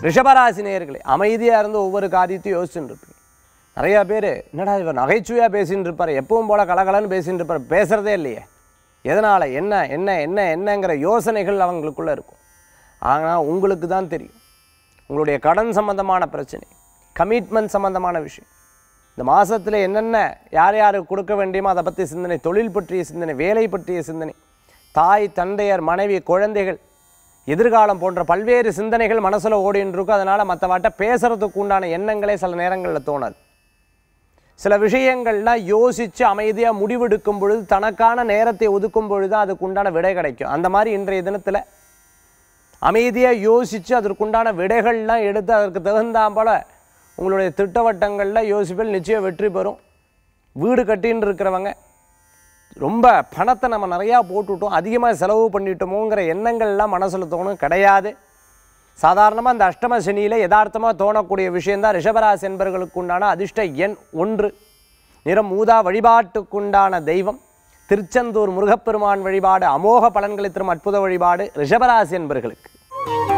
ரிஷபராசி நேயர்களே அமைதியாக இருந்து ஒவ்வொரு காரியத்தையும் யோசிச்சுட்டு இருப்பீங்க நிறையா பேர் என்னடா இவர் நகைச்சுவையாக பேசின்னு இருப்பார் எப்பவும் போல் கலகலன்னு பேசின்னு இருப்பார் பேசுகிறதே இல்லையே எதனால் என்ன என்ன என்ன என்னங்கிற யோசனைகள் அவங்களுக்குள்ளே இருக்கும் ஆனால் உங்களுக்கு தான் தெரியும் உங்களுடைய கடன் சம்பந்தமான பிரச்சனை கமிட்மெண்ட் சம்பந்தமான விஷயம் இந்த மாதத்தில் என்னென்ன யார் யாருக்கு கொடுக்க வேண்டியமோ அதை பற்றி சிந்தனை தொழில் பற்றிய சிந்தனை வேலை பற்றிய சிந்தனை தாய் தந்தையர் மனைவி குழந்தைகள் எதிர்காலம் போன்ற பல்வேறு சிந்தனைகள் மனசில் ஓடின்னு இருக்கும் அதனால் மற்றவாட்ட பேசுகிறதுக்கு உண்டான எண்ணங்களே சில நேரங்களில் தோணாது சில விஷயங்கள்லாம் யோசித்து அமைதியாக முடிவெடுக்கும் பொழுது தனக்கான நேரத்தை ஒதுக்கும் பொழுது தான் அதுக்கு உண்டான விடை கிடைக்கும் அந்த மாதிரி இன்றைய தினத்தில் அமைதியாக யோசித்து அதற்குண்டான விடைகள்லாம் எடுத்து அதற்கு தகுந்தாம்போல உங்களுடைய திட்டவட்டங்களில் யோசிப்பில் நிச்சயம் வெற்றி பெறும் வீடு கட்டின்னு இருக்கிறவங்க ரொம்ப பணத்தை நம்ம நிறையா போட்டுவிட்டோம் அதிகமாக செலவு பண்ணிட்டோமோங்கிற எண்ணங்கள்லாம் மனசில் தோணும் கிடையாது சாதாரணமாக இந்த அஷ்டம சனியில் யதார்த்தமாக தோணக்கூடிய விஷயந்தான் ரிஷபராசி என்பர்களுக்கு உண்டான அதிர்ஷ்ட எண் ஒன்று நிறம் ஊதா வழிபாட்டுக்குண்டான தெய்வம் திருச்செந்தூர் முருகப்பெருமான் வழிபாடு அமோக பலன்களை தரும் அற்புத வழிபாடு ரிஷபராசி என்பர்களுக்கு